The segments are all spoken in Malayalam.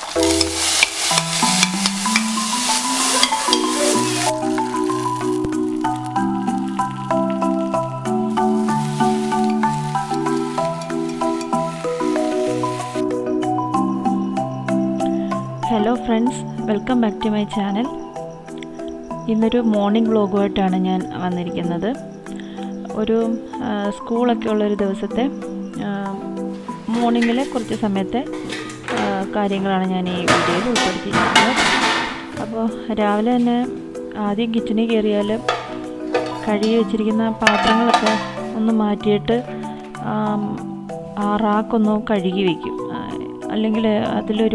hello friends welcome back to my channel ഇന്നൊരു മോർണിംഗ് വ്ളോഗുമായിട്ടാണ് ഞാൻ വന്നിരിക്കുന്നത് ഒരു ആ, സ്കൂളൊക്കെ ഉള്ളൊരു ദിവസത്തെ മോർണിംഗിലെ കുറച്ച് സമയത്തെ ആ, കാര്യങ്ങളാണ് ഞാൻ ഈ വീഡിയോയിൽ ഉൾപ്പെടുത്തിയിരിക്കുന്നത് അപ്പോൾ രാവിലെ തന്നെ ആദ്യം കിച്ചണിൽ കയറിയാൽ കഴുകി വെച്ചിരിക്കുന്ന പാത്രങ്ങളൊക്കെ ഒന്ന് മാറ്റിയിട്ട് ആം, ആ റാക്കൊന്ന് കഴുകി വയ്ക്കും അല്ലെങ്കിൽ അതിലൊരു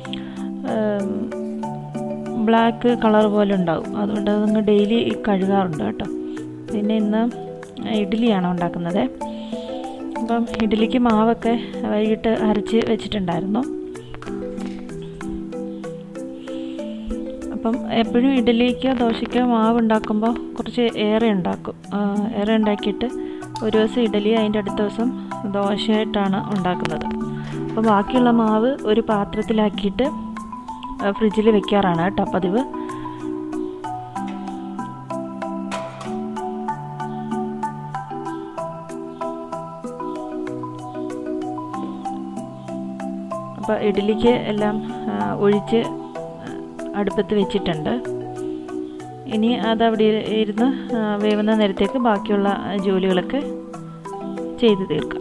ബ്ലാക്ക് കളർ പോലെ ഉണ്ടാവും അതുകൊണ്ട് അതങ്ങ് ഡെയിലി കഴുകാറുണ്ട് കേട്ടോ പിന്നെ ഇന്ന് ഇഡ്ഡലിയാണ് ഉണ്ടാക്കുന്നത് അപ്പം ഇഡ്ഡലിക്ക് മാവൊക്കെ വൈകിട്ട് അരച്ച് വെച്ചിട്ടുണ്ടായിരുന്നു അപ്പം എപ്പോഴും ഇഡ്ഡലിക്കോ ദോശയ്ക്കോ മാവ് ഉണ്ടാക്കുമ്പോൾ കുറച്ച് ഏറെ ഉണ്ടാക്കും ആ, ഏറെ ഉണ്ടാക്കിയിട്ട് ഒരു ദിവസം ഇഡ്ഡലി അതിൻ്റെ അടുത്ത ദിവസം ദോശയായിട്ടാണ് ഉണ്ടാക്കുന്നത് അപ്പോൾ ബാക്കിയുള്ള മാവ് ഒരു പാത്രത്തിലാക്കിയിട്ട് ഫ്രിഡ്ജിൽ വെക്കാറാണ് കേട്ടോ പതിവ് അപ്പോൾ ഇഡ്ഡലിക്ക് എല്ലാം ആ, ഒഴിച്ച് അടുപ്പത്ത് വെച്ചിട്ടുണ്ട് ഇനി അതവിടെ ഇരുന്ന് ആ, വേവുന്ന നേരത്തേക്ക് ബാക്കിയുള്ള ജോലികളൊക്കെ ചെയ്തു തീർക്കാം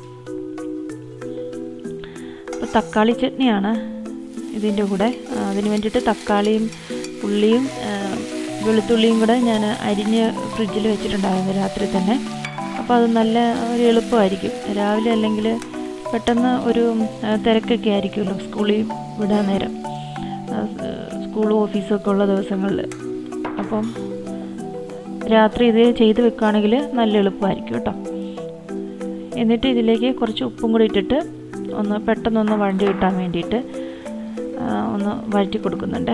അപ്പോൾ തക്കാളി ചട്നിയാണ് ഇതിൻ്റെ കൂടെ ആ, അതിന് വേണ്ടിയിട്ട് തക്കാളിയും ഉള്ളിയും ആ, വെളുത്തുള്ളിയും കൂടെ ഞാൻ അരിഞ്ഞ് ഫ്രിഡ്ജിൽ വെച്ചിട്ടുണ്ടായിരുന്നു രാത്രി തന്നെ അപ്പോൾ അത് നല്ല ഒരു എളുപ്പമായിരിക്കും രാവിലെ അല്ലെങ്കിൽ പെട്ടെന്ന് ഒരു ആ, തിരക്കൊക്കെ ആയിരിക്കുമല്ലോ സ്കൂളിൽ വിടാൻ നേരം ആ, സ്കൂളും ഓഫീസൊക്കെ ഉള്ള ദിവസങ്ങളിൽ അപ്പം രാത്രി ഇത് ചെയ്ത് വെക്കുകയാണെങ്കിൽ നല്ല എളുപ്പമായിരിക്കും കേട്ടോ എന്നിട്ട് ഇതിലേക്ക് കുറച്ച് ഉപ്പും കൂടി ഇട്ടിട്ട് ഒന്ന് പെട്ടെന്നൊന്ന് വഴണ്ടി കിട്ടാൻ വേണ്ടിയിട്ട് ആ, ഒന്ന് വഴറ്റി കൊടുക്കുന്നുണ്ട്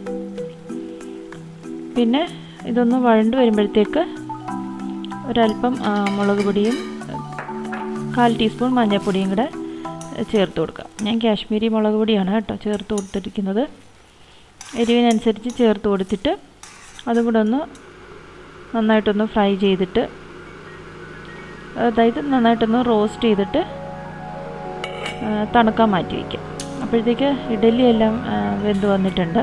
പിന്നെ ഇതൊന്ന് വഴണ്ട് വരുമ്പോഴത്തേക്ക് ഒരല്പം ആ, മുളക് പൊടിയും കാൽ ടീസ്പൂൺ മഞ്ഞൾപ്പൊടിയും കൂടെ ചേർത്ത് കൊടുക്കാം ഞാൻ കാശ്മീരി മുളക് പൊടിയാണ് കേട്ടോ ചേർത്ത് കൊടുത്തിരിക്കുന്നത് എരിവിനനുസരിച്ച് ചേർത്ത് കൊടുത്തിട്ട് അതും കൂടെ ഒന്ന് നന്നായിട്ടൊന്ന് ഫ്രൈ ചെയ്തിട്ട് അതായത് നന്നായിട്ടൊന്ന് റോസ്റ്റ് ചെയ്തിട്ട് ആ, തണുക്കാൻ മാറ്റി വയ്ക്കാം അപ്പോഴത്തേക്ക് ഇഡലി എല്ലാം ആ, വെന്ത് വന്നിട്ടുണ്ട്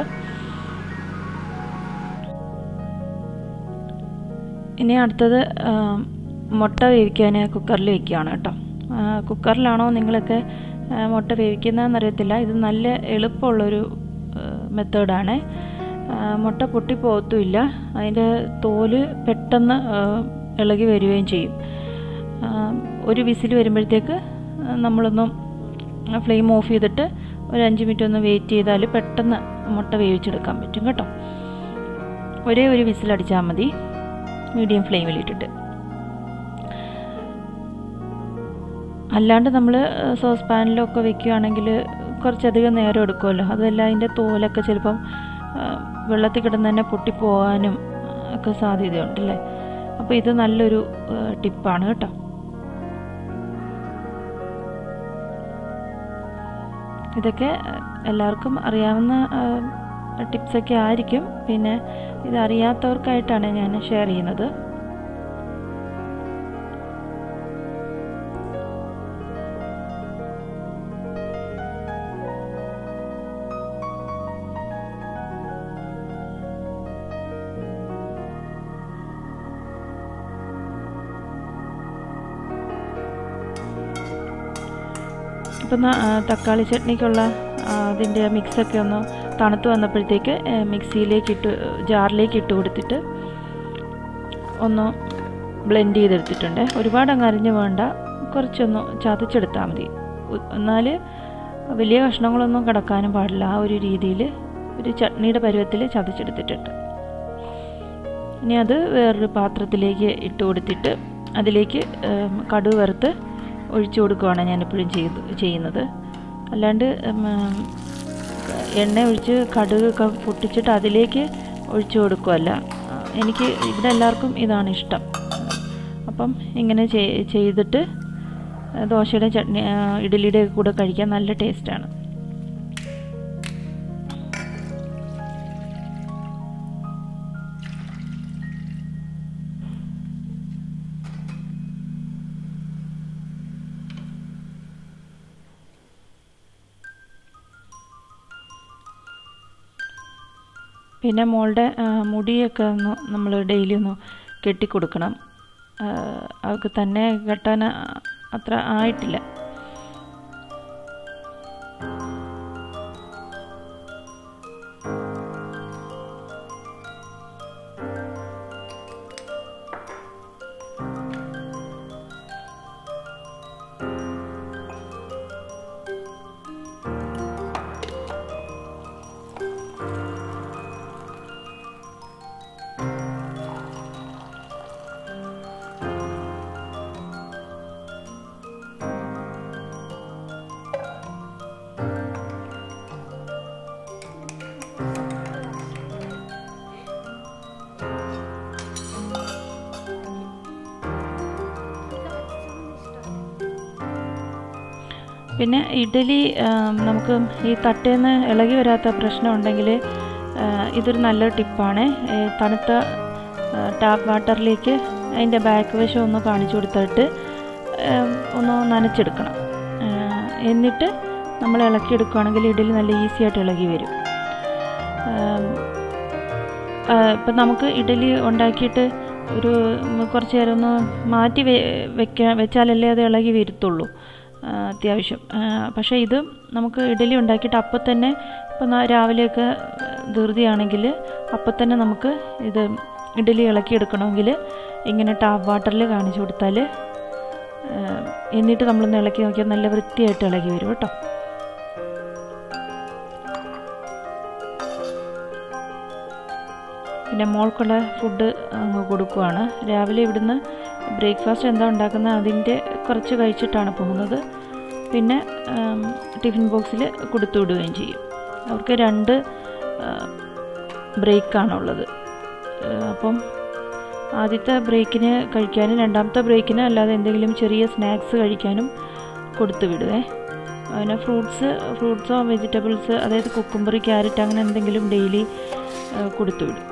ഇനി അടുത്തത് ആ, മുട്ട വേവിക്കാൻ കുക്കറിൽ വെക്കുകയാണ് കേട്ടോ ആ, കുക്കറിലാണോ നിങ്ങളൊക്കെ ആ, മുട്ട വേവിക്കുന്നതെന്ന് അറിയത്തില്ല ഇത് നല്ല എളുപ്പമുള്ളൊരു മെത്തേഡാണ് മുട്ട പൊട്ടിപ്പോകത്തുമില്ല അതിൻ്റെ തോല് പെട്ടെന്ന് ആ, ഇളകി വരികയും ചെയ്യും ആ, ഒരു വിസിൽ വരുമ്പോഴത്തേക്ക് നമ്മളൊന്ന് ഫ്ലെയിം ഓഫ് ചെയ്തിട്ട് ഒരു അഞ്ച് മിനിറ്റ് ഒന്ന് വെയിറ്റ് ചെയ്താൽ പെട്ടെന്ന് മുട്ട വേവിച്ചെടുക്കാൻ പറ്റും കേട്ടോ ഒരേ ഒരു വിസിലടിച്ചാൽ മതി മീഡിയം ഫ്ലെയിമിൽ ഇട്ടിട്ട് അല്ലാണ്ട് നമ്മൾ സോസ് പാനിലൊക്കെ വെക്കുകയാണെങ്കിൽ കുറച്ചധികം നേരം എടുക്കുമല്ലോ അതല്ല അതിൻ്റെ തോലൊക്കെ ചിലപ്പം ആ, വെള്ളത്തിൽ കിടന്ന് തന്നെ പൊട്ടിപ്പോകാനും ഒക്കെ സാധ്യതയുണ്ടല്ലേ അപ്പോൾ ഇത് നല്ലൊരു ആ, ടിപ്പാണ് കേട്ടോ ഇതൊക്കെ എല്ലാവർക്കും അറിയാവുന്ന ആ, ടിപ്സൊക്കെ ആയിരിക്കും പിന്നെ ഇത് അറിയാത്തവർക്കായിട്ടാണ് ഞാൻ ഷെയർ ചെയ്യുന്നത് ഇപ്പം ന- ആ, തക്കാളി ചട്നിക്കുള്ള ആ, അതിൻ്റെ മിക്സൊക്കെ ഒന്ന് തണുത്ത് വന്നപ്പോഴത്തേക്ക് ഏ, മിക്സിയിലേക്ക് ഇട്ട് ജാറിലേക്ക് ഇട്ട് കൊടുത്തിട്ട് ഒന്ന് ബ്ലെൻഡ് ചെയ്തെടുത്തിട്ടുണ്ട് ഒരുപാട് അങ്ങ് അരിഞ്ഞ് വേണ്ട കുറച്ചൊന്ന് ചതച്ചെടുത്താൽ മതി ഉ- എന്നാൽ വലിയ കഷ്ണങ്ങളൊന്നും കിടക്കാനും പാടില്ല ആ ഒരു രീതിയിൽ ഒരു ചട്നിയുടെ പരുവത്തിൽ ചതച്ചെടുത്തിട്ടുണ്ട് ഇനി അത് വേറൊരു പാത്രത്തിലേക്ക് ഇട്ട് കൊടുത്തിട്ട് അതിലേക്ക് ഏം, കടുക് വറുത്ത് ഒഴിച്ചു കൊടുക്കുകയാണ് ഞാനെപ്പോഴും ചെയ്ത് ചെയ്യുന്നത് അല്ലാണ്ട് ഉം, എണ്ണ ഒഴിച്ച് കടുകൊക്കെ പൊട്ടിച്ചിട്ട് അതിലേക്ക് ഒഴിച്ചു കൊടുക്കുകയല്ല ആ, എനിക്ക് ഇവിടെ എല്ലാവർക്കും ഇതാണ് ഇഷ്ടം അപ്പം ഇങ്ങനെ ചെയ്- ചെയ്തിട്ട് ദോശയുടെ ചട്നി ആ, ഇഡ്ഡലിയുടെ കൂടെ കഴിക്കാൻ നല്ല ടേസ്റ്റാണ് പിന്നെ മോളുടെ ആ, മുടിയൊക്കെ ഒന്ന് നമ്മൾ ഡെയിലി ഒന്ന് കെട്ടിക്കൊടുക്കണം ആ, അവൾക്ക് തന്നെ കെട്ടാൻ അത്ര ആയിട്ടില്ല പിന്നെ ഇഡലി ആം, നമുക്ക് ഈ തട്ടേന്ന് ഇളകി വരാത്ത പ്രശ്നം ഉണ്ടെങ്കിൽ ഇതൊരു നല്ല ടിപ്പാണ് ഏ, തണുത്ത ടാപ്പ് വാട്ടറിലേക്ക് അതിൻ്റെ ബാക്ക് വശം ഒന്ന് കാണിച്ചു കൊടുത്തിട്ട് ഏം, ഒന്ന് നനച്ചെടുക്കണം ആ, എന്നിട്ട് നമ്മൾ ഇളക്കിയെടുക്കുകയാണെങ്കിൽ ഇഡലി നല്ല ഈസി ആയിട്ട് ഇളകി വരും ഇപ്പം നമുക്ക് ഇഡലി ഉണ്ടാക്കിയിട്ട് ഒരു ഉം, കുറച്ച് നേരം ഒന്ന് മാറ്റി വെ വെക്കാൻ വെച്ചാലല്ലേ അത് ഇളകി വരത്തുള്ളൂ ആ, അത്യാവശ്യം ആ, പക്ഷേ ഇത് നമുക്ക് ഇഡലി ഉണ്ടാക്കിയിട്ട് അപ്പം തന്നെ ഇപ്പം രാവിലെയൊക്കെ ധൃതിയാണെങ്കിൽ അപ്പം തന്നെ നമുക്ക് ഇത് ഇഡലി ഇളക്കിയെടുക്കണമെങ്കിൽ ഇങ്ങനെ ടാപ്പ് വാട്ടറിൽ കാണിച്ചു കൊടുത്താൽ ആ, എന്നിട്ട് നമ്മളൊന്ന് ഇളക്കി നോക്കിയാൽ നല്ല വൃത്തിയായിട്ട് ഇളകി വരും കേട്ടോ പിന്നെ മോൾക്കുള്ള ഫുഡ് അങ്ങ് കൊടുക്കുവാണ് രാവിലെ ഇവിടുന്ന് ബ്രേക്ക്ഫാസ്റ്റ് എന്താ ഉണ്ടാക്കുന്നത് അതിൻ്റെ കുറച്ച് കഴിച്ചിട്ടാണ് പോകുന്നത് പിന്നെ ആം, ടിഫിൻ ബോക്സിൽ കൊടുത്തു വിടുകയും ചെയ്യും അവർക്ക് രണ്ട് ബ്രേക്കാണുള്ളത് അപ്പം ആദ്യത്തെ ബ്രേക്കിന് കഴിക്കാനും രണ്ടാമത്തെ ബ്രേക്കിന് അല്ലാതെ എന്തെങ്കിലും ചെറിയ സ്നാക്സ് കഴിക്കാനും കൊടുത്തു വിടുവേ അതിന് ഫ്രൂട്ട്സ് ഫ്രൂട്ട്സോ വെജിറ്റബിൾസ് അതായത് കുക്കുംബറി ക്യാരറ്റ് അങ്ങനെ എന്തെങ്കിലും ഡെയിലി കൊടുത്തു വിടും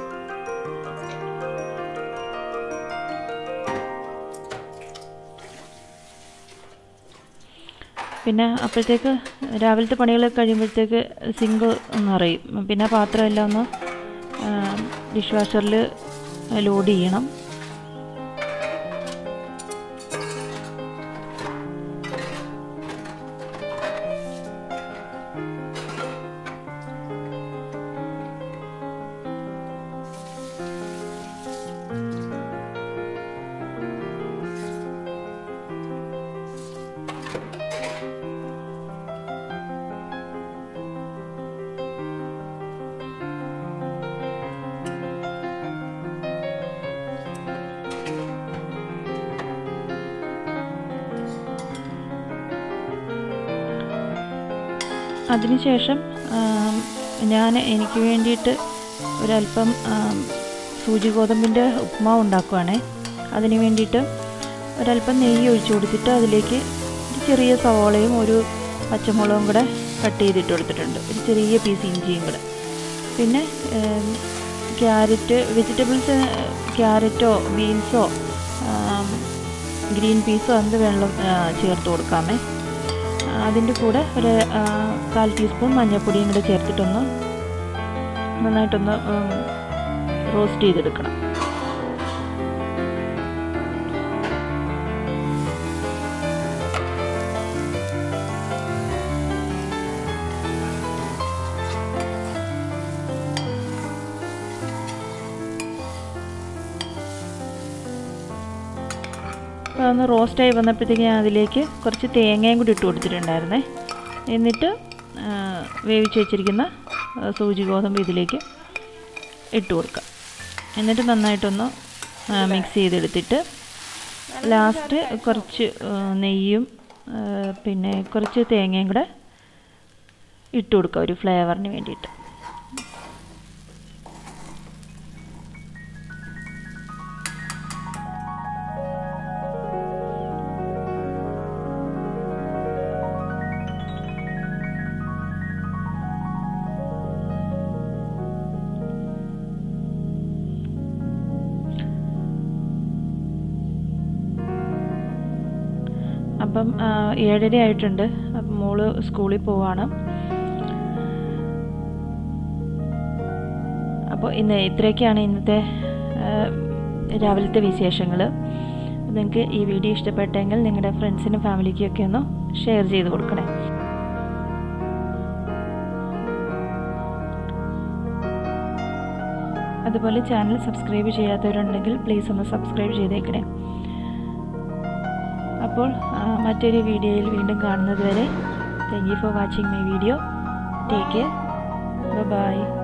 പിന്നെ അപ്പോഴത്തേക്ക് രാവിലത്തെ പണികളൊക്കെ കഴിയുമ്പോഴത്തേക്ക് സിങ്ക് ഒന്ന് അറിയും പിന്നെ പാത്രമെല്ലാം ഒന്ന് ഡിഷ് വാഷറിൽ ലോഡ് ചെയ്യണം അതിനുശേഷം ആം, ഞാൻ എനിക്ക് വേണ്ടിയിട്ട് ഒരല്പം ആം, സൂചി ഗോതമ്പിൻ്റെ ഉപ്മാവ് ഉണ്ടാക്കുവാണേ അതിന് വേണ്ടിയിട്ട് ഒരല്പം നെയ്യ് ഒഴിച്ചു കൊടുത്തിട്ട് അതിലേക്ക് ഒരു ചെറിയ സവോളയും ഒരു പച്ചമുളകും കൂടെ കട്ട് ചെയ്തിട്ട് കൊടുത്തിട്ടുണ്ട് ഒരു ചെറിയ പീസ് ഇഞ്ചിയും കൂടെ പിന്നെ ഏം, ക്യാരറ്റ് വെജിറ്റബിൾസ് ക്യാരറ്റോ ബീൻസോ ഗ്രീൻ പീസോ എന്ത് വെള്ളം ചേർത്ത് കൊടുക്കാമേ അതിൻ്റെ കൂടെ ഒരു ആ, കാൽ ടീസ്പൂൺ മഞ്ഞൾപ്പൊടിയും കൂടെ ചേർത്തിട്ടൊന്ന് നന്നായിട്ടൊന്ന് റോസ്റ്റ് ചെയ്തെടുക്കണം അപ്പോൾ ഒന്ന് റോസ്റ്റായി വന്നപ്പോഴത്തേക്ക് ഞാൻ അതിലേക്ക് കുറച്ച് തേങ്ങയും കൂടി ഇട്ട് കൊടുത്തിട്ടുണ്ടായിരുന്നേ എന്നിട്ട് ആ, വേവിച്ച് വെച്ചിരിക്കുന്ന ആ, സൂചി ഗോതമ്പ് ഇതിലേക്ക് ഇട്ട് കൊടുക്കാം എന്നിട്ട് നന്നായിട്ടൊന്ന് മിക്സ് ചെയ്തെടുത്തിട്ട് ലാസ്റ്റ് കുറച്ച് ആ, നെയ്യും ആ, പിന്നെ കുറച്ച് തേങ്ങയും കൂടെ ഇട്ട് കൊടുക്കുക ഒരു ഫ്ലേവറിന് വേണ്ടിയിട്ട് അപ്പം ആ, ഏഴര ആയിട്ടുണ്ട് അപ്പം മോള് സ്കൂളിൽ പോവാണ് അപ്പോൾ ഇന്ന് ഇത്രയൊക്കെയാണ് ഇന്നത്തെ രാവിലത്തെ വിശേഷങ്ങൾ നിങ്ങൾക്ക് ഈ വീഡിയോ ഇഷ്ടപ്പെട്ടെങ്കിൽ നിങ്ങളുടെ ഫ്രണ്ട്സിനും ഫാമിലിക്കും ഒക്കെ ഒന്ന് ഷെയർ ചെയ്ത് കൊടുക്കണേ അതുപോലെ ചാനൽ സബ്സ്ക്രൈബ് ചെയ്യാത്തവരുണ്ടെങ്കിൽ പ്ലീസ് ഒന്ന് സബ്സ്ക്രൈബ് ചെയ്തേക്കണേ അപ്പോൾ മറ്റൊരു വീഡിയോയിൽ വീണ്ടും കാണുന്നത് വരെ thank you for watching my video take care by